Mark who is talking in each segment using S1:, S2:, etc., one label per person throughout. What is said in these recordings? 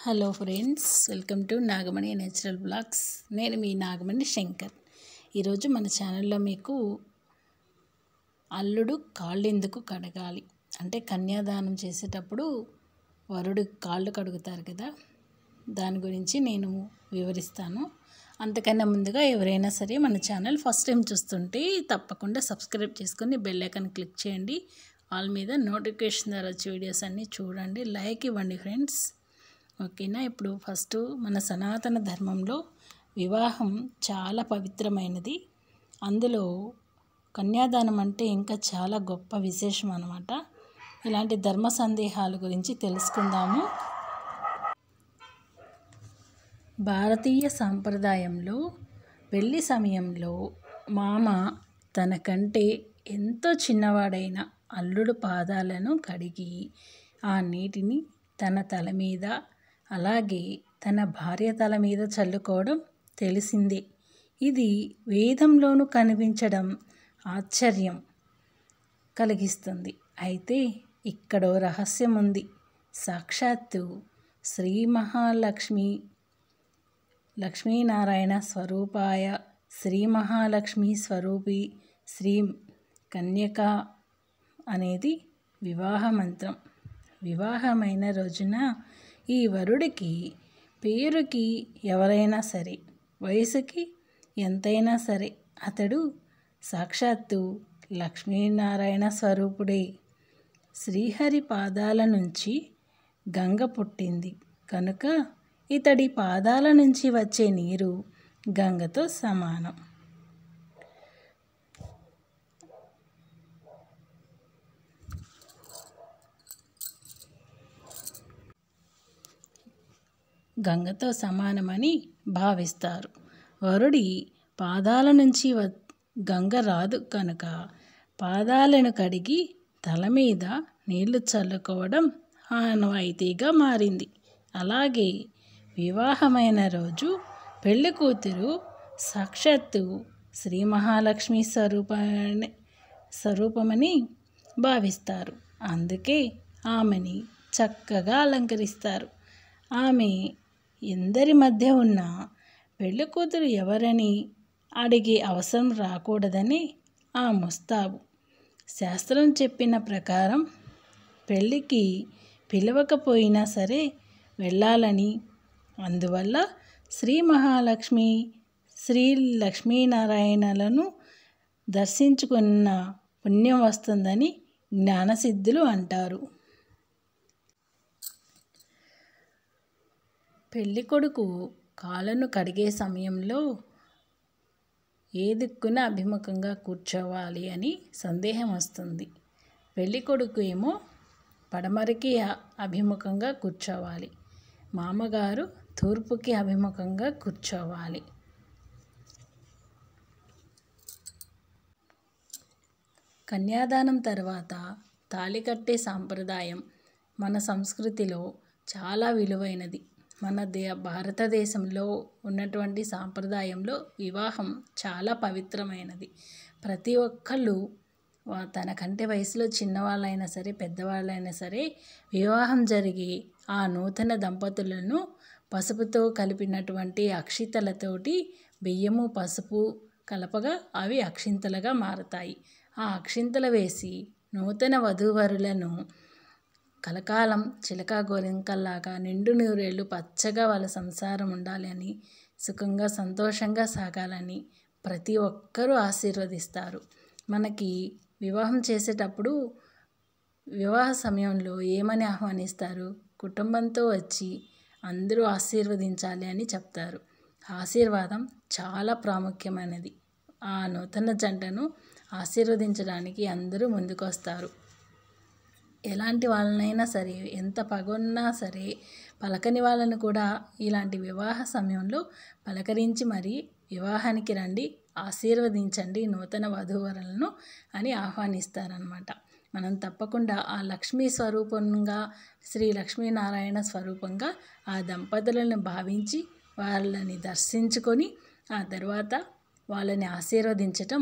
S1: hello friends welcome to Nagamani natural blogs నేను మీ నాగమణి శంకర్ ఈరోజు మన ఛానల్లో మీకు అల్లుడు కాళ్ళు ఎందుకు కడగాలి అంటే కన్యాదానం చేసేటప్పుడు వరుడు కాళ్ళు కడుగుతారు కదా దాని గురించి నేను వివరిస్తాను అంతకన్నా ముందుగా ఎవరైనా సరే మన ఛానల్ ఫస్ట్ టైం చూస్తుంటే తప్పకుండా సబ్స్క్రైబ్ చేసుకొని బెల్ ఐకాన్ క్లిక్ చేయండి ఆల్ మీద నోటిఫికేషన్ ద్వారా వచ్చే వీడియోస్ అన్నీ చూడండి లైక్ ఇవ్వండి ఫ్రెండ్స్ ఓకేనా ఇప్పుడు ఫస్ట్ మన సనాతన ధర్మంలో వివాహం చాలా పవిత్రమైనది అందులో కన్యాదానం అంటే ఇంకా చాలా గొప్ప విశేషం అనమాట ఇలాంటి ధర్మ సందేహాల గురించి తెలుసుకుందాము భారతీయ సాంప్రదాయంలో పెళ్లి సమయంలో మామ తనకంటే ఎంతో చిన్నవాడైన అల్లుడు పాదాలను కడిగి ఆ నీటిని తన తల మీద అలాగే తన భార్య తల మీద చల్లుకోవడం తెలిసిందే ఇది వేదంలోనూ కనిపించడం ఆశ్చర్యం కలిగిస్తుంది అయితే ఇక్కడో రహస్యం ఉంది సాక్షాత్తు శ్రీ మహాలక్ష్మి లక్ష్మీనారాయణ స్వరూపాయ శ్రీ మహాలక్ష్మి స్వరూపి శ్రీ కన్యక అనేది వివాహ మంత్రం వివాహమైన రోజున ఈ వరుడికి పేరుకి ఎవరైనా సరే వయసుకి ఎంతైనా సరే అతడు సాక్షాత్తు లక్ష్మీనారాయణ స్వరూపుడే శ్రీహరి పాదాల నుంచి గంగ పుట్టింది కనుక ఇతడి పాదాల నుంచి వచ్చే నీరు గంగతో సమానం గంగతో సమానమని భావిస్తారు వరుడి పాదాల నుంచి వ గంగ రాదు కనుక పాదాలను కడిగి తల మీద నీళ్లు చల్లుకోవడం ఆనవాయితీగా మారింది అలాగే వివాహమైన రోజు పెళ్లి కూతురు సాక్షాత్తు శ్రీ మహాలక్ష్మి స్వరూపాన్ని స్వరూపమని భావిస్తారు అందుకే ఆమెని చక్కగా అలంకరిస్తారు ఆమె ఎందరి మధ్య ఉన్న పెళ్లి కూతురు ఎవరని అడిగే అవసరం రాకూడదని ఆ ముస్తాబు శాస్త్రం చెప్పిన ప్రకారం పెళ్ళికి పిలవకపోయినా సరే వెళ్ళాలని అందువల్ల శ్రీ మహాలక్ష్మి శ్రీ లక్ష్మీనారాయణలను దర్శించుకున్న పుణ్యం వస్తుందని జ్ఞానసిద్ధులు అంటారు పెళ్లి కొడుకు కాళ్ళను కడిగే సమయంలో ఏ దిక్కున అభిముఖంగా కూర్చోవాలి అని సందేహం వస్తుంది పెళ్లి కొడుకు ఏమో పడమరకి అభిముఖంగా కూర్చోవాలి మామగారు తూర్పుకి అభిముఖంగా కూర్చోవాలి కన్యాదానం తర్వాత తాళి కట్టే సాంప్రదాయం మన సంస్కృతిలో చాలా విలువైనది మన దే భారతదేశంలో ఉన్నటువంటి సాంప్రదాయంలో వివాహం చాలా పవిత్రమైనది ప్రతి ఒక్కళ్ళు తనకంటే వయసులో చిన్నవాళ్ళైనా సరే పెద్దవాళ్ళైనా సరే వివాహం జరిగి ఆ నూతన దంపతులను పసుపుతో కలిపినటువంటి అక్షితలతోటి బియ్యము పసుపు కలపగా అవి అక్షింతలుగా మారతాయి ఆ అక్షింతలు వేసి నూతన వధూవరులను కలకాలం చిలక గోరింకల్లాగా నిండు నూరేళ్ళు పచ్చగా వాళ్ళ సంసారం ఉండాలి అని సుఖంగా సంతోషంగా సాగాలని ప్రతి ఒక్కరూ ఆశీర్వదిస్తారు మనకి వివాహం చేసేటప్పుడు వివాహ సమయంలో ఏమని ఆహ్వానిస్తారు కుటుంబంతో వచ్చి అందరూ ఆశీర్వదించాలి అని చెప్తారు ఆశీర్వాదం చాలా ప్రాముఖ్యమైనది ఆ నూతన జంటను ఆశీర్వదించడానికి అందరూ ముందుకొస్తారు ఎలాంటి వాళ్ళనైనా సరే ఎంత పగున్నా సరే పలకని వాళ్ళను కూడా ఇలాంటి వివాహ సమయంలో పలకరించి మరీ వివాహానికి రండి ఆశీర్వదించండి నూతన వధూవరులను అని ఆహ్వానిస్తారనమాట మనం తప్పకుండా ఆ లక్ష్మీ స్వరూపంగా శ్రీ లక్ష్మీనారాయణ స్వరూపంగా ఆ దంపతులను భావించి వాళ్ళని దర్శించుకొని ఆ తర్వాత వాళ్ళని ఆశీర్వదించటం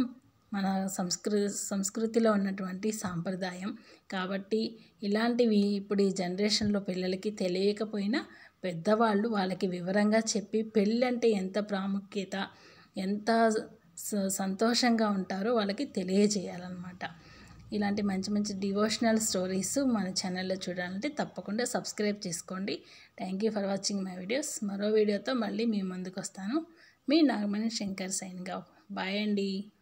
S1: మన సంస్కృ సంస్కృతిలో ఉన్నటువంటి సాంప్రదాయం కాబట్టి ఇలాంటివి ఇప్పుడు ఈ జనరేషన్లో పిల్లలకి తెలియకపోయినా పెద్దవాళ్ళు వాళ్ళకి వివరంగా చెప్పి పెళ్ళి అంటే ఎంత ప్రాముఖ్యత ఎంత స- సంతోషంగా ఉంటారో వాళ్ళకి తెలియజేయాలన్నమాట ఇలాంటి మంచి మంచి డివోషనల్ స్టోరీస్ మన ఛానల్లో చూడాలంటే తప్పకుండా సబ్స్క్రైబ్ చేసుకోండి thank you for watching my videos మరో వీడియోతో మళ్ళీ మీ ముందుకు వస్తాను మీ నాగమణి శంకర్ సైన్గా బాయ్ అండి